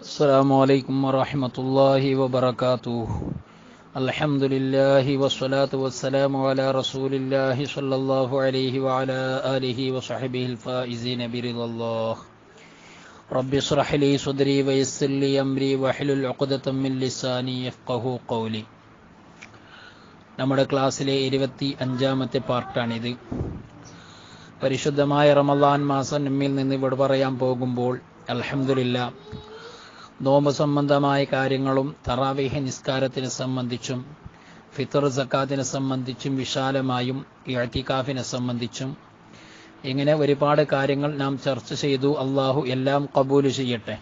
السلام عليكم ورحمة الله وبركاته الحمد لله والصلاة والسلام على رسول الله صلى الله عليه وعلى آله وصحبه الفائزين برضا الله رب اشرح لي صدري ويسر لي أمري واحلل عقدة من لساني يفقه قولي നമ്മുടെ ക്ലാസ്സിലെ ഇരുപത്തി അഞ്ചാമത്തെ പാർട്ടാണിത് പരിശുദ്ധമായ റമദാൻ മാസം നമ്മിൽ നിന്ന് ഇവിടെ പറയാൻ പോകുമ്പോൾ അൽഹംദുലില്ല നോമ്പ് സംബന്ധമായ കാര്യങ്ങളും തറാവീഹ നിസ്കാരത്തിനെ സംബന്ധിച്ചും ഫിത്തർ സക്കാത്തിനെ സംബന്ധിച്ചും വിശാലമായും ഇഴത്തിക്കാഫിനെ സംബന്ധിച്ചും ഇങ്ങനെ ഒരുപാട് കാര്യങ്ങൾ നാം ചർച്ച ചെയ്തു അള്ളാഹു എല്ലാം കബൂല് ചെയ്യട്ടെ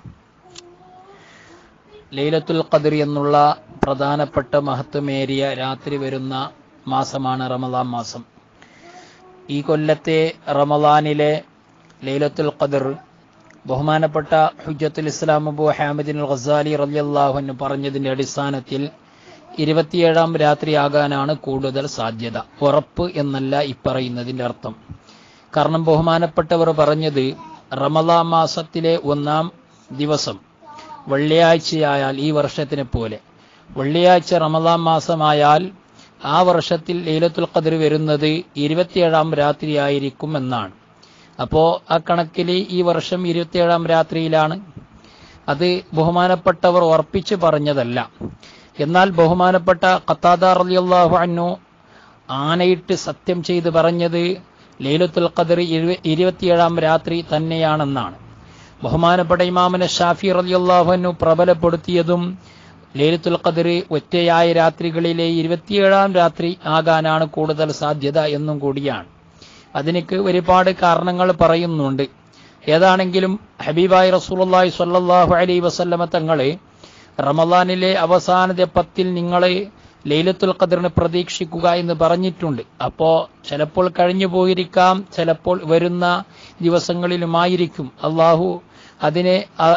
ലൈലത്തുൽ ഖദർ എന്നുള്ള പ്രധാനപ്പെട്ട മഹത്വമേറിയ രാത്രി വരുന്ന മാസമാണ് റമദാൻ മാസം ഈ കൊല്ലത്തെ റമദാനിലെ ലൈലത്തുൽ ഖദർ ബഹുമാനപ്പെട്ട ഹുജ്ജത്തുൽ ഇസ്ലാം അബു ഹാമിദിൻ ഖസാലി റളിയല്ലാഹു പറഞ്ഞതിന്റെ അടിസ്ഥാനത്തിൽ ഇരുപത്തിയേഴാം രാത്രിയാകാനാണ് കൂടുതൽ സാധ്യത ഉറപ്പ് എന്നല്ല ഇപ്പറയുന്നതിന്റെ അർത്ഥം കാരണം ബഹുമാനപ്പെട്ടവർ പറഞ്ഞത് റമദാൻ മാസത്തിലെ ഒന്നാം ദിവസം വെള്ളിയാഴ്ചയായാൽ ഈ വർഷത്തിനെ പോലെ വെള്ളിയാഴ്ച റമദാൻ മാസമായാൽ ആ വർഷത്തിൽ ലൈലത്തുൽ ഖദർ വരുന്നത് ഇരുപത്തിയേഴാം രാത്രിയായിരിക്കും എന്നാണ് അപ്പോ ആ കണക്കിൽ ഈ വർഷം ഇരുപത്തിയേഴാം രാത്രിയിലാണ് അത് ബഹുമാനപ്പെട്ടവർ ഉറപ്പിച്ച് പറഞ്ഞതല്ല എന്നാൽ ബഹുമാനപ്പെട്ട ഖത്താദ റളിയല്ലാഹു അൻഹു ആനയിട്ട് സത്യം ചെയ്ത് പറഞ്ഞത് ലൈലത്തുൽ ഖദർ ഇരുപത്തിയേഴാം രാത്രി തന്നെയാണെന്നാണ് ബഹുമാനപ്പെട്ട ഇമാമനെ ഷാഫി റളിയല്ലാഹു അൻഹു പ്രബലപ്പെടുത്തിയതും ലൈലത്തുൽ ഖദർ ഒറ്റയായ രാത്രികളിലെ ഇരുപത്തിയേഴാം രാത്രി ആകാനാണ് കൂടുതൽ സാധ്യത എന്നും കൂടിയാണ് അതിനൊക്കെ ഒരുപാട് കാരണങ്ങൾ പറയുന്നുണ്ട് ഏതാണെങ്കിലും ഹബീബായി റസൂലുള്ളാഹി സ്വല്ലല്ലാഹു അലൈഹി വസല്ലമ തങ്ങളെ റമദാനിലെ അവസാനത്തെ പത്തിൽ നിങ്ങളെ ലൈലത്തുൽ ഖദറിനെ പ്രതീക്ഷിക്കുക എന്ന് പറഞ്ഞിട്ടുണ്ട് അപ്പോ ചിലപ്പോൾ കഴിഞ്ഞു പോയിരിക്കാം ചിലപ്പോൾ വരുന്ന ദിവസങ്ങളിലുമായിരിക്കും അള്ളാഹു അതിനെ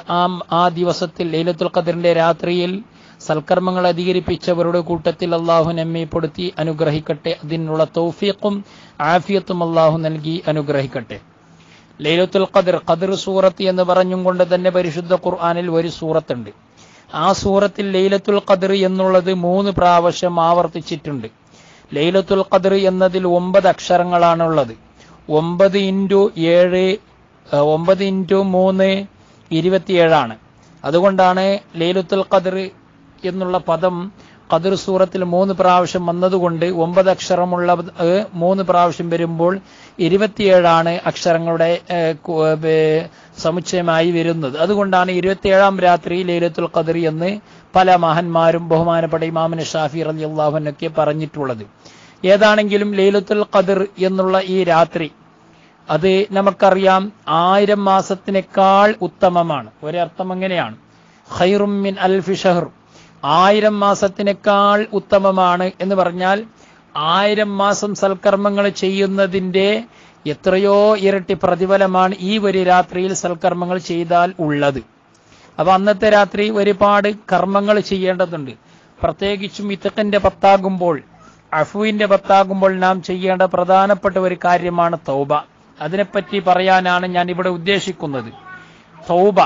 ആ ദിവസത്തിൽ ലൈലത്തുൽ ഖദറിന്റെ രാത്രിയിൽ സൽക്കർമ്മങ്ങൾ അധികരിപ്പിച്ചവരുടെ കൂട്ടത്തിൽ അള്ളാഹു നമ്മെപ്പെടുത്തി അനുഗ്രഹിക്കട്ടെ അതിനുള്ള തൗഫീഖും ആഫിയത്തും അള്ളാഹു നൽകി അനുഗ്രഹിക്കട്ടെ ലൈലത്തുൽ ഖദർ ഖദർ സൂറത്ത് എന്ന് പറഞ്ഞും കൊണ്ട് തന്നെ പരിശുദ്ധ ഖുർആാനിൽ ഒരു സൂറത്തുണ്ട് ആ സൂറത്തിൽ ലൈലത്തുൽ ഖദർ എന്നുള്ളത് മൂന്ന് പ്രാവശ്യം ആവർത്തിച്ചിട്ടുണ്ട് ലൈലത്തുൽ ഖദർ എന്നതിൽ ഒമ്പത് അക്ഷരങ്ങളാണുള്ളത് ഒമ്പത് ഇൻറ്റു ഏഴ് ഒമ്പത് ഇൻറ്റു മൂന്ന് ഇരുപത്തിയേഴാണ് അതുകൊണ്ടാണ് ലൈലത്തുൽ ഖദർ എന്നുള്ള പദം ഖദർ സൂറത്തിൽ മൂന്ന് പ്രാവശ്യം വന്നതുകൊണ്ട് ഒമ്പത് അക്ഷരമുള്ള മൂന്ന് പ്രാവശ്യം വരുമ്പോൾ ഇരുപത്തിയേഴാണ് അക്ഷരങ്ങളുടെ സമുച്ചയമായി വരുന്നത് അതുകൊണ്ടാണ് ഇരുപത്തിയേഴാം രാത്രി ലൈലത്തുൽ ഖദർ എന്ന് പല മഹന്മാരും ബഹുമാനപ്പെട്ട ഇമാമിന് ഷാഫി റലി അള്ളാഹുനൊക്കെ പറഞ്ഞിട്ടുള്ളത് ഏതാണെങ്കിലും ലൈലത്തുൽ ഖദർ എന്നുള്ള ഈ രാത്രി അത് നമുക്കറിയാം ആയിരം മാസത്തിനേക്കാൾ ഉത്തമമാണ് ഒരർത്ഥം എങ്ങനെയാണ് ഖൈറുമിൻ അൽഫി ഷഹർ ആയിരം മാസത്തിനേക്കാൾ ഉത്തമമാണ് എന്ന് പറഞ്ഞാൽ ആയിരം മാസം സൽക്കർമ്മങ്ങൾ ചെയ്യുന്നതിന്റെ എത്രയോ ഇരട്ടി പ്രതിഫലമാണ് ഈ ഒരു രാത്രിയിൽ സൽക്കർമ്മങ്ങൾ ചെയ്താൽ ഉള്ളത് അപ്പൊ അന്നത്തെ രാത്രി ഒരുപാട് കർമ്മങ്ങൾ ചെയ്യേണ്ടതുണ്ട് പ്രത്യേകിച്ചും ഇത്തക്കന്റെ പത്താകുമ്പോൾ അഫുവിന്റെ പത്താകുമ്പോൾ നാം ചെയ്യേണ്ട പ്രധാനപ്പെട്ട ഒരു കാര്യമാണ് തൗബ അതിനെപ്പറ്റി പറയാനാണ് ഞാൻ ഇവിടെ ഉദ്ദേശിക്കുന്നത് തൗബ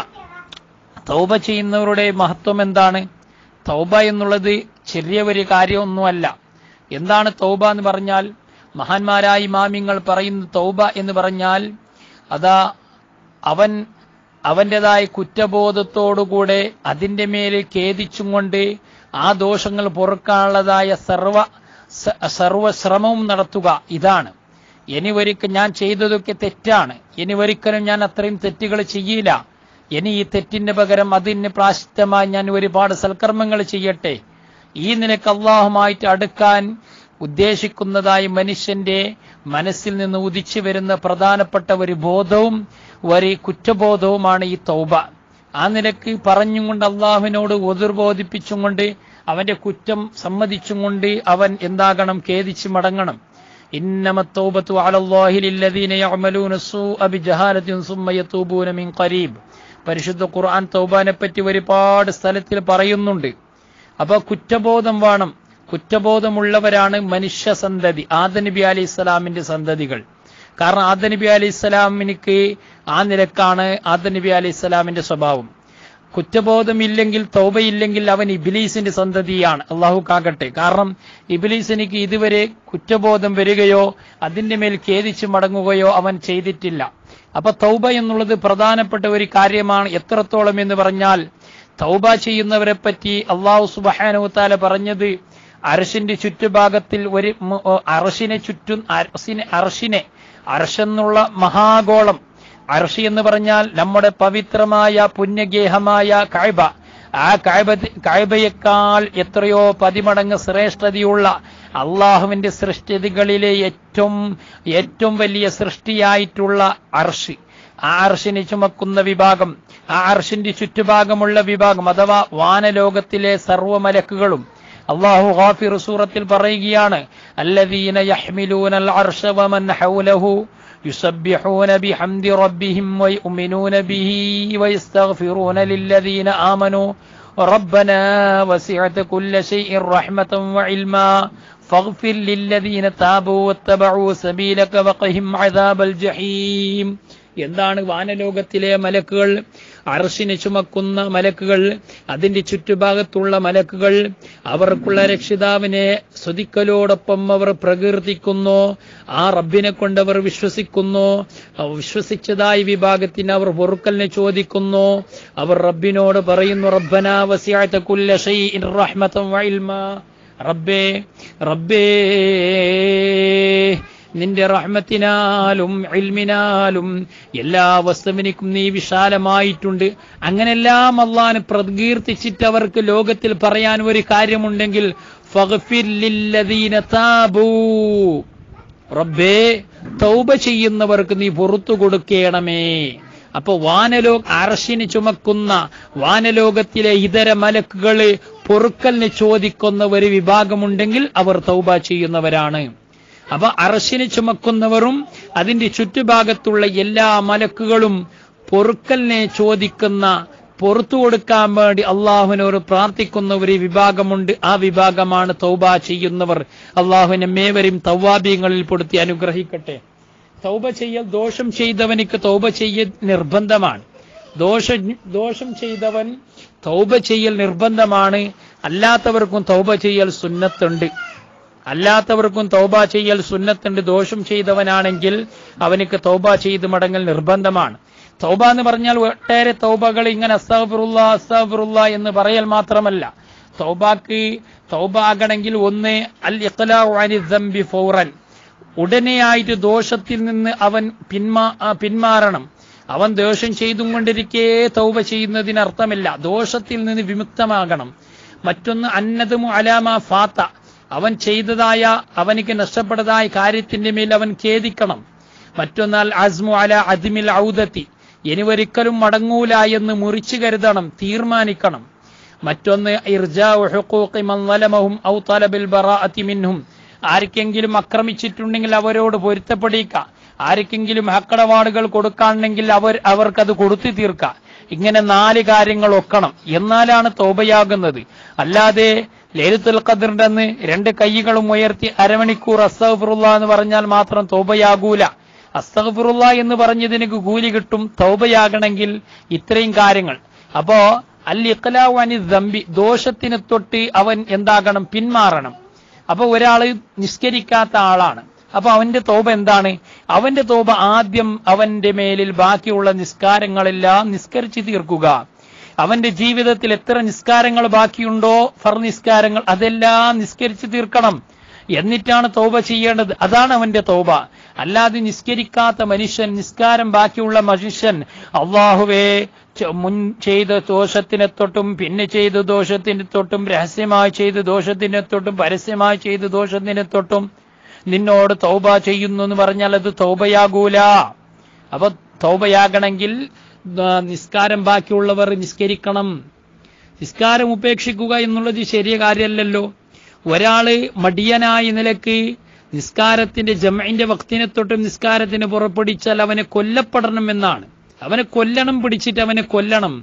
തൗബ ചെയ്യുന്നവരുടെ മഹത്വം എന്താണ് തൗബ എന്നുള്ളത് ചെറിയ ഒരു കാര്യമൊന്നുമല്ല എന്താണ് തൗബ എന്ന് പറഞ്ഞാൽ മഹാന്മാരായ ഇമാമിങ്ങൾ പറയുന്ന തൗബ എന്ന് പറഞ്ഞാൽ അതാ അവൻ അവൻ്റെതായ കുറ്റബോധത്തോടുകൂടെ അതിൻ്റെ മേലെ ഖേദിച്ചും കൊണ്ട് ആ ദോഷങ്ങൾ പൊറുക്കാനുള്ളതായ സർവ സർവശ്രമവും നടത്തുക ഇതാണ് ഇനി ഒരിക്കൽ ഞാൻ ചെയ്തതൊക്കെ തെറ്റാണ് ഇനി ഒരിക്കലും ഞാൻ അത്രയും തെറ്റുകൾ ചെയ്യില്ല ഇനി ഈ തെറ്റിന് പകരം അതിന് പ്രാശിത്യമായി ഞാൻ ഒരുപാട് സൽക്കർമ്മങ്ങൾ ചെയ്യട്ടെ ഈ നിലക്ക് അള്ളാഹുമായിട്ട് അടുക്കാൻ ഉദ്ദേശിക്കുന്നതായി മനുഷ്യന്റെ മനസ്സിൽ നിന്ന് ഉദിച്ചു വരുന്ന പ്രധാനപ്പെട്ട ഒരു ബോധവും ഒരു കുറ്റബോധവുമാണ് ഈ തൗബ ആ നിലക്ക് പറഞ്ഞും കൊണ്ട് അള്ളാഹുവിനോട് ഒതിർബോധിപ്പിച്ചും കൊണ്ട് അവന്റെ കുറ്റം സമ്മതിച്ചും കൊണ്ട് അവൻ എന്താകണം ഖേദിച്ച് മടങ്ങണം ഇന്നമത്തൗബത്തു അലല്ലാഹിലില്ലദീന യഅമലൂന സൂഅ ബിജഹാലത്തിൻ സുമ്മ യതൂബൂന മിൻ ഖരീബ് പരിശുദ്ധ ഖുർആൻ തൗബാനെ പറ്റി ഒരുപാട് സ്ഥലത്തിൽ പറയുന്നുണ്ട് അപ്പൊ കുറ്റബോധം വേണം കുറ്റബോധമുള്ളവരാണ് മനുഷ്യ സന്തതി ആദനബി അലി ഇസ്ലാമിന്റെ സന്തതികൾ കാരണം ആദ നബി അലി ഇസ്ലാമിനിക്ക് ആ നിലക്കാണ് ആദ നബി അലി ഇസ്ലാമിന്റെ സ്വഭാവം കുറ്റബോധമില്ലെങ്കിൽ തൗബയില്ലെങ്കിൽ അവൻ ഇബിലീസിന്റെ സന്തതിയാണ് അള്ളാഹു കാകട്ടെ കാരണം ഇബിലീസിനിക്ക് ഇതുവരെ കുറ്റബോധം വരികയോ അതിന്റെ മേൽ ഖേദിച്ചു മടങ്ങുകയോ അവൻ ചെയ്തിട്ടില്ല അപ്പൊ തൗബ എന്നുള്ളത് പ്രധാനപ്പെട്ട ഒരു കാര്യമാണ് എത്രത്തോളം എന്ന് പറഞ്ഞാൽ തൗബ ചെയ്യുന്നവരെ പറ്റി അള്ളാഹു സുബാനുത്താല പറഞ്ഞത് അരശിന്റെ ചുറ്റുഭാഗത്തിൽ ഒരു മ- അറശിനെ ചുറ്റും അരശിനെ അറശിനെ അർഷെന്നുള്ള മഹാഗോളം അർഷി എന്ന് പറഞ്ഞാൽ നമ്മുടെ പവിത്രമായ പുണ്യഗേഹമായ കായ്ബ ആ കായ്ബ കായ്ബയേക്കാൾ എത്രയോ പതിമടങ്ങ് ശ്രേഷ്ഠതയുള്ള അള്ളാഹുവിന്റെ സൃഷ്ടികളിലെ ഏറ്റവും ഏറ്റവും വലിയ സൃഷ്ടിയായിട്ടുള്ള അർഷി ആ അർഷിനെ ചുമക്കുന്ന വിഭാഗം ആ അർഷിന്റെ ചുറ്റുഭാഗമുള്ള വിഭാഗം അഥവാ വാനലോകത്തിലെ സർവ്വമലക്കുകളും അള്ളാഹു ഹാഫിർ സൂറത്തിൽ പറയുകയാണ് അല്ലദീന യഹ്മിലൂനൽ അർശ വമൻ ഹൗലഹു يسبحون بحمد ربهم ويؤمنون به ويستغفرون للذين آمنوا ربنا وسعت كل شيء رحمة وعلما فاغفر للذين تابوا واتبعوا سبيلك وقهم عذاب الجحيم എന്താണ് വാനലോകത്തിലെ മലക്കുകൾ അർഷിനെ ചുമക്കുന്ന മലക്കുകൾ അതിന്റെ ചുറ്റുഭാഗത്തുള്ള മലക്കുകൾ അവർക്കുള്ള രക്ഷിതാവിനെ സ്തുതിക്കലോടൊപ്പം അവർ പ്രകീർത്തിക്കുന്നു ആ റബ്ബിനെ കൊണ്ട് അവർ വിശ്വസിക്കുന്നു അവർ വിശ്വസിച്ചതായി വിഭാഗത്തിന് അവർ പൊറുക്കലിനെ ചോദിക്കുന്നു അവർ റബ്ബിനോട് പറയുന്നു റബ്ബന വസിഅത കുല്ല ഷൈഇൻ റഹ്മതൻ വഇൽമാ റബ്ബേ റബ്ബേ നിന്റെ റഹ്മത്തിനാലും ഇൽമിനാലും എല്ലാ വസ്തുവിനിക്കും നീ വിശാലമായിട്ടുണ്ട് അങ്ങനെല്ലാം അള്ളാന് പ്രകീർത്തിച്ചിട്ട് അവർക്ക് ലോകത്തിൽ പറയാൻ ഒരു കാര്യമുണ്ടെങ്കിൽ ഫഗ്ഫിർ ലില്ലദീന താബൂ റബ്ബേ തൗബ ചെയ്യുന്നവർക്ക് നീ പുറത്തു കൊടുക്കേണമേ അപ്പൊ വാനലോ അറശിന് ചുമക്കുന്ന വാനലോകത്തിലെ ഇതര മലക്കുകള് പൊറുക്കലിന് ചോദിക്കുന്ന ഒരു വിഭാഗമുണ്ടെങ്കിൽ അവർ തൗബ ചെയ്യുന്നവരാണ് അപ്പൊ അറശിന് ചുമക്കുന്നവരും അതിന്റെ ചുറ്റുഭാഗത്തുള്ള എല്ലാ മലക്കുകളും പൊറുക്കലിനെ ചോദിക്കുന്ന പുറത്തു കൊടുക്കാൻ വേണ്ടി അള്ളാഹുവിനോട് പ്രാർത്ഥിക്കുന്ന ഒരു വിഭാഗമുണ്ട് ആ വിഭാഗമാണ് തൗബ ചെയ്യുന്നവർ അള്ളാഹുവിനെ മേവരും തൗവാബീങ്ങളിൽ പെടുത്തി അനുഗ്രഹിക്കട്ടെ തൗബ ചെയ്യൽ ദോഷം ചെയ്തവനിക്ക് തൗബ ചെയ്യൽ നിർബന്ധമാണ് ദോഷ ദോഷം ചെയ്തവൻ തൗബ ചെയ്യൽ നിർബന്ധമാണ് അല്ലാത്തവർക്കും തൗബ ചെയ്യൽ സുന്നത്തുണ്ട് അല്ലാത്തവർക്കും തൗബ ചെയ്യൽ സുന്നത്തുണ്ട് ദോഷം ചെയ്തവനാണെങ്കിൽ അവനിക്ക് തൗബ ചെയ്ത് മടങ്ങൽ നിർബന്ധമാണ് തൗബ എന്ന് പറഞ്ഞാൽ ഒട്ടേറെ തൗബകൾ ഇങ്ങനെ അസ്താഫിറുള്ള അസ്താഫിറുള്ള എന്ന് പറയൽ മാത്രമല്ല തൗബാക്ക് തൗബ ആകണമെങ്കിൽ ഒന്ന് അൽ ഇഖ്ലാഉ അനി ദംബി ഫൗറൻ ഉടനെയായിട്ട് ദോഷത്തിൽ നിന്ന് അവൻ പിന്മാ ആ, പിന്മാറണം അവൻ ദോഷം ചെയ്തും കൊണ്ടിരിക്കേ തൗബ ചെയ്യുന്നതിന് അർത്ഥമില്ല ദോഷത്തിൽ നിന്ന് വിമുക്തമാകണം മറ്റൊന്ന് അന്നതുമു അലാമ ഫാത്ത അവൻ ചെയ്തതായ അവനിക്ക് നഷ്ടപ്പെട്ടതായ കാര്യത്തിന്റെ മേൽ അവൻ ഖേദിക്കണം മറ്റൊന്നാൽ അസ്മു അല അദ്മിൽ ഔദത്തി ഇനി ഒരിക്കലും മടങ്ങൂല എന്ന് മുറിച്ചു കരുതണം തീർമാനിക്കണം മറ്റൊന്ന് ഇർജാഉ ഹുഖൂഖി മൻ ളലമഹും ഔ തലബിൽ ബറാഅത്തി മിൻഹും ആർക്കെങ്കിലും ആക്രമിച്ചിട്ടുണ്ടെങ്കിൽ അവരോട് പൊരുത്തപ്പെടിക്ക ആർക്കെങ്കിലും ഹക്കടപാടുകൾ കൊടുക്കാണെങ്കിൽ അവർ അവർക്കത് കൊടുത്തു തീർക്ക ഇങ്ങനെ നാല് കാര്യങ്ങൾ ഒക്കണം എന്നാലാണ് തോബയാകുന്നത് അല്ലാതെ ലേലത്തുൽ ഖദറിന്റെ അന്ന് രണ്ട് കൈകളും ഉയർത്തി അരമണിക്കൂർ അസ്തഗ്ഫിറുള്ള എന്ന് പറഞ്ഞാൽ മാത്രം തോബയാകൂല അസ്തഗ്ഫിറുള്ള എന്ന് പറഞ്ഞതിന് കൂലി കിട്ടും തൗബയാകണമെങ്കിൽ ഇത്രയും കാര്യങ്ങൾ അപ്പോ അൽ ഇഖ്ലാഉ അനി ദംബി ദോഷത്തിന് തൊട്ട് അവൻ എന്താകണം പിന്മാറണം അപ്പൊ ഒരാള് നിസ്കരിക്കാത്ത ആളാണ് അപ്പൊ അവന്റെ തോപ എന്താണ് അവന്റെ തോപ ആദ്യം അവന്റെ മേലിൽ ബാക്കിയുള്ള നിസ്കാരങ്ങളെല്ലാം നിസ്കരിച്ചു തീർക്കുക അവന്റെ ജീവിതത്തിൽ എത്ര നിസ്കാരങ്ങൾ ബാക്കിയുണ്ടോ ഫർ നിസ്കാരങ്ങൾ അതെല്ലാം നിസ്കരിച്ചു തീർക്കണം എന്നിട്ടാണ് തോപ ചെയ്യേണ്ടത് അതാണ് അവന്റെ തോപ അല്ലാതെ നിസ്കരിക്കാത്ത മനുഷ്യൻ നിസ്കാരം ബാക്കിയുള്ള മനുഷ്യൻ അള്ളാഹുവേ ച- മുൻ ചെയ്ത ദോഷത്തിനെ തൊട്ടും പിന്നെ ചെയ്ത ദോഷത്തിനെ തൊട്ടും രഹസ്യമായി ചെയ്ത ദോഷത്തിനെ തൊട്ടും പരസ്യമായി ചെയ്ത ദോഷത്തിനെ തൊട്ടും നിന്നോട് തൗബ ചെയ്യുന്നു എന്ന് പറഞ്ഞാൽ അത് തൗബയാകൂല അപ്പൊ തൗബയാകണമെങ്കിൽ ആ, നിസ്കാരം ബാക്കിയുള്ളവർ നിസ്കരിക്കണം നിസ്കാരം ഉപേക്ഷിക്കുക എന്നുള്ളത് ശരിയ കാര്യമല്ലല്ലോ ഒരാള് മടിയനായ നിലക്ക് നിസ്കാരത്തിന്റെ ജമഇന്റെ വക്തിനെ തൊട്ടും നിസ്കാരത്തിന് പുറപ്പെടിച്ചാൽ അവനെ കൊല്ലപ്പെടണം എന്നാണ് അവനെ കൊല്ലണം പിടിച്ചിട്ട് അവനെ കൊല്ലണം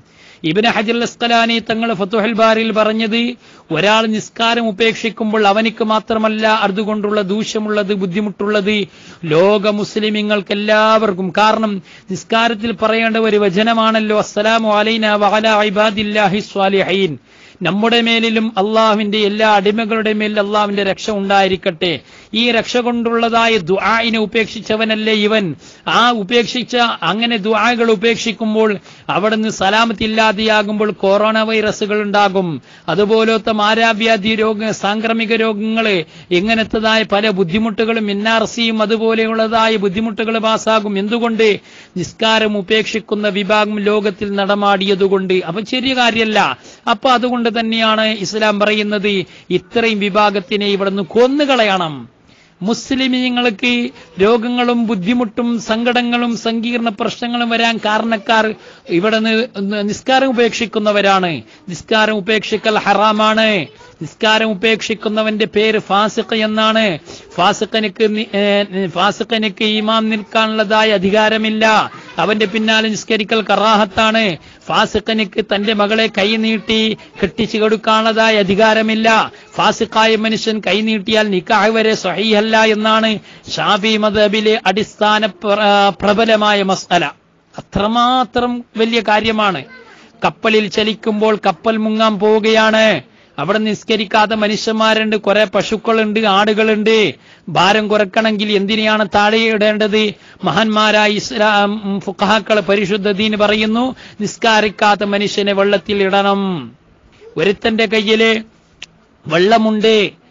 ഇബിന് ഹജർ അസ്കലാനി തങ്ങൾ ഫത്തുഹൽ ബാരിൽ പറഞ്ഞത് ഒരാൾ നിസ്കാരം ഉപേക്ഷിക്കുമ്പോൾ അവനിക്ക് മാത്രമല്ല അതുകൊണ്ടുള്ള ദൂഷ്യമുള്ളത് ബുദ്ധിമുട്ടുള്ളത് ലോക മുസ്ലിമീങ്ങൾക്ക് എല്ലാവർക്കും കാരണം നിസ്കാരത്തിൽ പറയേണ്ട ഒരു വചനമാണല്ലോ അസ്സലാമു അലൈന വഅല ഇബാദില്ലാഹി സ്വാലിഹീൻ നമ്മുടെ മേലിലും അള്ളാഹുവിന്റെ എല്ലാ അടിമകളുടെ മേലിൽ അള്ളാഹുവിന്റെ രക്ഷ ഉണ്ടായിരിക്കട്ടെ ഈ രക്ഷ കൊണ്ടുള്ളതായ ദുആഇനെ ഉപേക്ഷിച്ചവനല്ലേ ഇവൻ ആ ഉപേക്ഷിച്ച അങ്ങനെ ദുആകൾ ഉപേക്ഷിക്കുമ്പോൾ അവിടുന്ന് സലാമത്തില്ലാതെയാകുമ്പോൾ കൊറോണ വൈറസുകൾ ഉണ്ടാകും അതുപോലത്തെ മാരാവ്യാധി രോഗ സാംക്രമിക രോഗങ്ങൾ ഇങ്ങനത്തതായ പല ബുദ്ധിമുട്ടുകളും എൻ ആർ സിയും അതുപോലെയുള്ളതായ ബുദ്ധിമുട്ടുകൾ പാസ്സാകും എന്തുകൊണ്ട് നിസ്കാരം ഉപേക്ഷിക്കുന്ന വിഭാഗം ലോകത്തിൽ നടമാടിയതുകൊണ്ട് അപ്പൊ ചെറിയ കാര്യമല്ല അപ്പൊ അതുകൊണ്ട് തന്നെയാണ് ഇസ്ലാം പറയുന്നത് ഇത്രയും വിഭാഗത്തിനെ ഇവിടുന്ന് കൊന്നുകളയണം മുസ്ലിമീങ്ങൾക്ക് രോഗങ്ങളും ബുദ്ധിമുട്ടും സങ്കടങ്ങളും സങ്കീർണ പ്രശ്നങ്ങളും വരാൻ കാരണക്കാർ ഇവിടെ നിസ്കാരം ഉപേക്ഷിക്കുന്നവരാണ് നിസ്കാരം ഉപേക്ഷിക്കൽ ഹറാമാണ് നിസ്കാരം ഉപേക്ഷിക്കുന്നവന്റെ പേര് ഫാസിഖ് എന്നാണ് ഫാസിഖനിക്ക് നി- ഏ, ഫാസിഖനിക്ക് ഇമാം നിൽക്കാനുള്ളതായ അധികാരമില്ല അവന്റെ പിന്നാലെ നിസ്കരിക്കൽ കറാഹത്താണ് ഫാസിഖനിക്ക് തന്റെ മകളെ കൈ നീട്ടി കെട്ടിച്ചു കൊടുക്കാനുള്ളതായ അധികാരമില്ല ഫാസിഖായ മനുഷ്യൻ കൈ നീട്ടിയാൽ നിക്കാഹ് വരെ സഹീഹല്ല എന്നാണ് ഷാഫി മദബിലെ അടിസ്ഥാന പ്ര- പ്രബലമായ മസ്അല അത്രമാത്രം വലിയ കാര്യമാണ് കപ്പലിൽ ചലിക്കുമ്പോൾ കപ്പൽ മുങ്ങാൻ പോവുകയാണ് അവിടെ നിസ്കരിക്കാത്ത മനുഷ്യന്മാരുണ്ട് കുറെ പശുക്കളുണ്ട് ആടുകളുണ്ട് ഭാരം കുറക്കണമെങ്കിൽ എന്തിനെയാണ് താഴെ ഇടേണ്ടത് മഹാന്മാരായ ഇസ്ലാം ഫുഖാക്കൾ പരിശുദ്ധ ദീന് പറയുന്നു നിസ്കാരിക്കാത്ത മനുഷ്യനെ വെള്ളത്തിൽ ഇടണം ഒരുത്തന്റെ കയ്യില് വെള്ളമുണ്ട്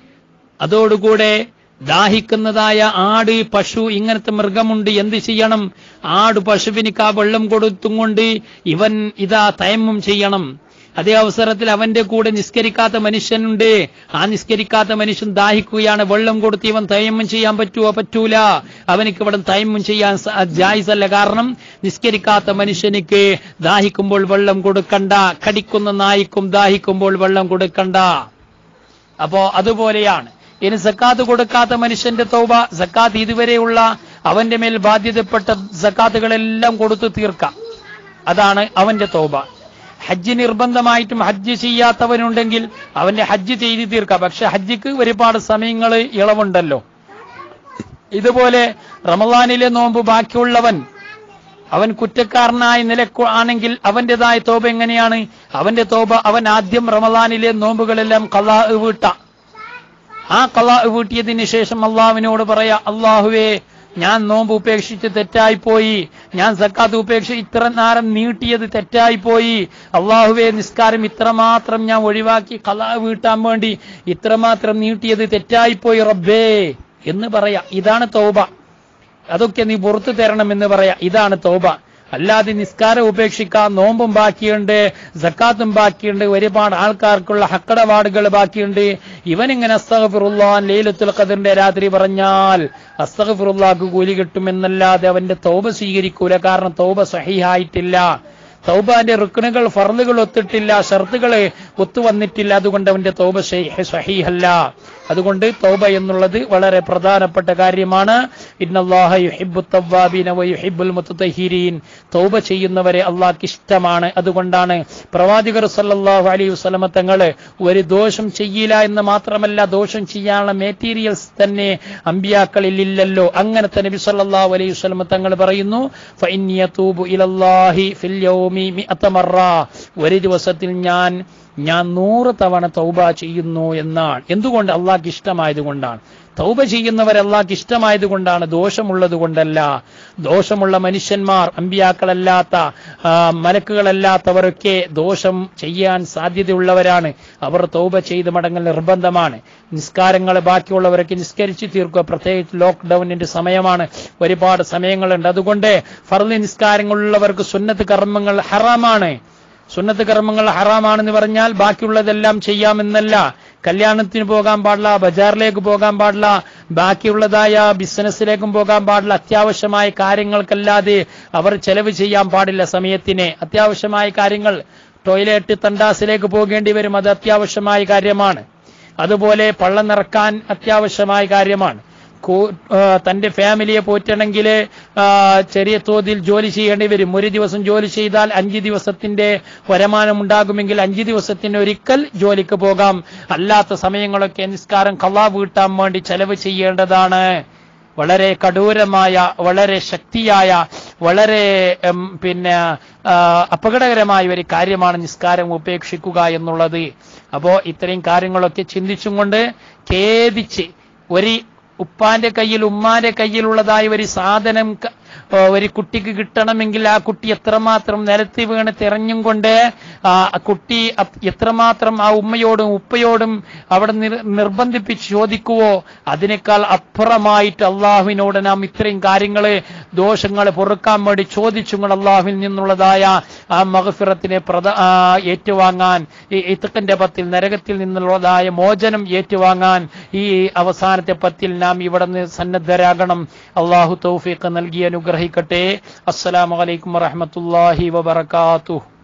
അതോടുകൂടെ ദാഹിക്കുന്നതായ ആട് പശു ഇങ്ങനത്തെ മൃഗമുണ്ട് എന്ത് ചെയ്യണം ആട് പശുവിനിക്ക് ആ വെള്ളം കൊടുത്തും കൊണ്ട് ഇവൻ ഇതാ തയമ്മം ചെയ്യണം അതേ അവസരത്തിൽ അവന്റെ കൂടെ നിസ്കരിക്കാത്ത മനുഷ്യനുണ്ട് ആ നിസ്കരിക്കാത്ത മനുഷ്യൻ ദാഹിക്കുകയാണ് വെള്ളം കൊടുത്ത് ഇവൻ തയമ്മം ചെയ്യാൻ പറ്റുമോ പറ്റൂല അവനിക്ക് ഇവിടെ തയമ്മം ചെയ്യാൻ സ- ജായിസല്ല കാരണം നിസ്കരിക്കാത്ത മനുഷ്യനിക്ക് ദാഹിക്കുമ്പോൾ വെള്ളം കൊടുക്കണ്ട കടിക്കുന്ന നായിക്കും ദാഹിക്കുമ്പോൾ വെള്ളം കൊടുക്കണ്ട അപ്പോ അതുപോലെയാണ് ഇനി സക്കാത്ത് കൊടുക്കാത്ത മനുഷ്യന്റെ തൗബ സക്കാത്ത് ഇതുവരെയുള്ള അവന്റെ മേൽ ബാധ്യതപ്പെട്ട സക്കാത്തുകളെല്ലാം കൊടുത്തു തീർക്കാം അതാണ് അവന്റെ തൗബ ഹജ്ജ് നിർബന്ധമായിട്ടും ഹജ്ജ് ചെയ്യാത്തവനുണ്ടെങ്കിൽ അവന്റെ ഹജ്ജ് ചെയ്തു തീർക്കാം പക്ഷെ ഹജ്ജിക്ക് ഒരുപാട് സമയങ്ങൾ ഇളവുണ്ടല്ലോ ഇതുപോലെ റമദാനിലെ നോമ്പ് ബാക്കിയുള്ളവൻ അവൻ കുറ്റക്കാരനായ നിലക്കു ആണെങ്കിൽ അവന്റേതായ തോപ എങ്ങനെയാണ് അവന്റെ തോപ അവൻ ആദ്യം റമദാനിലെ നോമ്പുകളെല്ലാം കലാ വീട്ട ആ കലാ വീട്ടിയതിന് ശേഷം അള്ളാഹുവിനോട് പറയാ അള്ളാഹുവേ ഞാൻ നോമ്പ് ഉപേക്ഷിച്ച് തെറ്റായിപ്പോയി ഞാൻ സക്കാത്ത് ഉപേക്ഷിച്ച് ഇത്ര നേരം നീട്ടിയത് തെറ്റായിപ്പോയി അള്ളാഹുവേ നിസ്കാരം ഇത്രമാത്രം ഞാൻ ഒഴിവാക്കി കലാ വീട്ടാൻ വേണ്ടി ഇത്രമാത്രം നീട്ടിയത് തെറ്റായിപ്പോയി റബ്ബേ എന്ന് പറയാ ഇതാണ് തൗബ അതൊക്കെ നീ പുറത്തു തരണം എന്ന് പറയാ ഇതാണ് തോബ അല്ലാതെ നിസ്കാരം ഉപേക്ഷിക്കാൻ നോമ്പും ബാക്കിയുണ്ട് സക്കാത്തും ബാക്കിയുണ്ട് ഒരുപാട് ആൾക്കാർക്കുള്ള ഹക്കടപാടുകൾ ബാക്കിയുണ്ട് ഇവനിങ്ങനെ അസ്തഗഫിറുല്ലാൻ ലൈലത്തുൽ ഖദറിന്റെ രാത്രി പറഞ്ഞാൽ അസ്തഗഫിറുല്ലാക്ക് കൂലി കിട്ടുമെന്നല്ലാതെ അവന്റെ തോബ സ്വീകരിക്കൂല കാരണം തോബ സഹിഹായിട്ടില്ല തൗബാന്റെ റുക്കണുകൾ ഫർലുകൾ ഒത്തിട്ടില്ല ഷർത്തുകൾ ഒത്തുവന്നിട്ടില്ല അതുകൊണ്ട് അവന്റെ തൗബ ശൈ- സഹീഹല്ല അതുകൊണ്ട് തൗബ എന്നുള്ളത് വളരെ പ്രധാനപ്പെട്ട കാര്യമാണ് ഇന്നല്ലാഹ യുഹിബ്ബു തവ്വാബീന വ യുഹിബ്ബുൽ മുത്തതഹിരീൻ തൗബ ചെയ്യുന്നവരെ അള്ളാഹ്ക്ക് ഇഷ്ടമാണ് അതുകൊണ്ടാണ് പ്രവാചകർ സല്ലല്ലാഹു അലൈഹി വസല്ലമ തങ്ങൾ ഒരു ദോഷം ചെയ്യില്ല എന്ന് മാത്രമല്ല ദോഷം ചെയ്യാനുള്ള മെറ്റീരിയൽസ് തന്നെ അമ്പിയാക്കളിൽ ഇല്ലല്ലോ അങ്ങനത്തെ നബി സല്ലല്ലാഹു അലൈഹി വസല്ലമ തങ്ങൾ പറയുന്നു ഫഇന്നി യതൂബു ഇലല്ലാഹി ഫിൽ യൗമി മിഅത മറ ഒരു ദിവസത്തിൽ ഞാൻ ഞാൻ നൂറ് തവണ തൗബ ചെയ്യുന്നു എന്നാണ് എന്തുകൊണ്ട് അള്ളാഹ്ക്ക് ഇഷ്ടമായതുകൊണ്ടാണ് തൗബ ചെയ്യുന്നവർ അള്ളാഹ്ക്ക് ഇഷ്ടമായതുകൊണ്ടാണ് ദോഷമുള്ളത് കൊണ്ടല്ല ദോഷമുള്ള മനുഷ്യന്മാർ അമ്പിയാക്കളല്ലാത്ത ആ, മലക്കുകളല്ലാത്തവരൊക്കെ ദോഷം ചെയ്യാൻ സാധ്യതയുള്ളവരാണ് അവർ തൗബ ചെയ്ത് മടങ്ങൽ നിർബന്ധമാണ് നിസ്കാരങ്ങൾ ബാക്കിയുള്ളവരൊക്കെ നിസ്കരിച്ചു തീർക്കുക പ്രത്യേകിച്ച് ലോക്ക്ഡൌണിന്റെ സമയമാണ് ഒരുപാട് സമയങ്ങളുണ്ട് അതുകൊണ്ട് ഫർദ് നിസ്കാരങ്ങളുള്ളവർക്ക് സുന്നത്ത് കർമ്മങ്ങൾ ഹറാമാണ് സുന്നത്ത് കർമ്മങ്ങൾ ഹറാമാണെന്ന് പറഞ്ഞാൽ ബാക്കിയുള്ളതെല്ലാം ചെയ്യാമെന്നല്ല കല്യാണത്തിന് പോകാൻ പാടില്ല ബജാറിലേക്ക് പോകാൻ പാടില്ല ബാക്കിയുള്ളതായ ബിസിനസ്സിലേക്കും പോകാൻ പാടില്ല അത്യാവശ്യമായ കാര്യങ്ങൾക്കല്ലാതെ അവർ ചെലവ് ചെയ്യാൻ പാടില്ല സമയത്തിന് അത്യാവശ്യമായ കാര്യങ്ങൾ ടോയ്ലറ്റ് തണ്ടാസിലേക്ക് പോകേണ്ടി വരും അത് അത്യാവശ്യമായ കാര്യമാണ് അതുപോലെ പള്ളം നിറക്കാൻ അത്യാവശ്യമായ കാര്യമാണ് കൂ- ആ, തന്റെ ഫാമിലിയെ പോറ്റണമെങ്കിൽ ആ, ചെറിയ തോതിൽ ജോലി ചെയ്യേണ്ടി വരും ഒരു ദിവസം ജോലി ചെയ്താൽ അഞ്ച് ദിവസത്തിന്റെ വരുമാനം ഉണ്ടാകുമെങ്കിൽ അഞ്ച് ദിവസത്തിന് ഒരിക്കൽ ജോലിക്ക് പോകാം അല്ലാത്ത സമയങ്ങളൊക്കെ നിസ്കാരം കള്ളാ വീട്ടാൻ വേണ്ടി ചെലവ് ചെയ്യേണ്ടതാണ് വളരെ കഠോരമായ വളരെ ശക്തിയായ വളരെ ഉം, പിന്നെ ആ, അപകടകരമായ ഒരു കാര്യമാണ് നിസ്കാരം ഉപേക്ഷിക്കുക എന്നുള്ളത് അപ്പോ ഇത്രയും കാര്യങ്ങളൊക്കെ ചിന്തിച്ചും കൊണ്ട് ഖേദിച്ച് ഒരു ഉപ്പാന്റെ കയ്യിൽ ഉമ്മാന്റെ കയ്യിലുള്ളതായ ഒരു സാധനം ക- ആ, ഒരു കുട്ടിക്ക് കിട്ടണമെങ്കിൽ ആ കുട്ടി എത്രമാത്രം നിലത്ത് വീണ് തെരഞ്ഞും കൊണ്ട് ആ കുട്ടി അ- എത്രമാത്രം ആ ഉമ്മയോടും ഉപ്പയോടും അവിടെ നിർ- നിർബന്ധിപ്പിച്ച് ചോദിക്കുവോ അതിനേക്കാൾ അപ്പുറമായിട്ട് അള്ളാഹുവിനോട് നാം ഇത്രയും കാര്യങ്ങള് ദോഷങ്ങൾ പൊറുക്കാൻ വേണ്ടി ചോദിച്ചും കൊണ്ട് അള്ളാഹുവിൽ നിന്നുള്ളതായ ആ മഹഫിറത്തിനെ പ്രധ ആ, ഏറ്റുവാങ്ങാൻ ഈ ഇത്തക്കന്റെ പത്തിൽ നരകത്തിൽ നിന്നുള്ളതായ മോചനം ഏറ്റുവാങ്ങാൻ ഈ അവസാനത്തെ പത്തിൽ നാം ഇവിടെ നിന്ന് സന്നദ്ധരാകണം അള്ളാഹു തൗഫീഖ് നൽകി അനുഗ്രഹിക്കട്ടെ അസ്സലാമു അലൈക്കും വറഹ്മത്തുള്ളാഹി വബറകാതുഹു